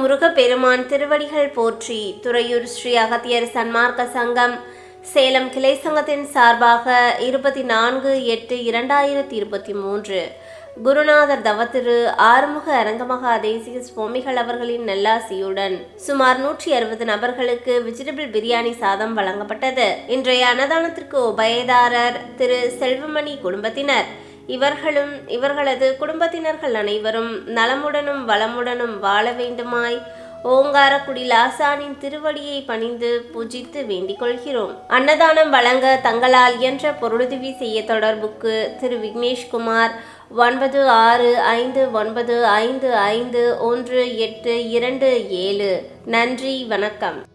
முருகப்பெருமான் திருவடிகள் போற்றி துறையூர் ஸ்ரீ அகத்தியர் சன்மார்க்க சங்கம் சேலம் கிளை சங்கத்தின் சார்பாக இருபத்தி நான்கு எட்டு இரண்டாயிரத்தி இருபத்தி மூன்று குருநாதர் தவத்திரு ஆறுமுக அரங்கமகா தேசிய சுவாமிகள் அவர்களின் நல்லாசியுடன் சுமார் நூற்றி அறுபது நபர்களுக்கு வெஜிடபிள் பிரியாணி சாதம் வழங்கப்பட்டது இன்றைய அன்னதானத்திற்கு உபயதாரர் திரு செல்வமணி குடும்பத்தினர் இவர்களும் இவர்களது குடும்பத்தினர்கள் அனைவரும் நலமுடனும் வளமுடனும் வாழ வேண்டுமாய் ஓங்காரக்குடி லாசானின் திருவடியை பணிந்து பூஜித்து வேண்டிக் கொள்கிறோம் அன்னதானம் வழங்க தங்களால் இயன்ற பொருளுதவி செய்ய தொடர்புக்கு திரு விக்னேஷ்குமார் ஒன்பது ஆறு ஐந்து ஒன்பது ஐந்து ஐந்து ஒன்று எட்டு இரண்டு ஏழு நன்றி வணக்கம்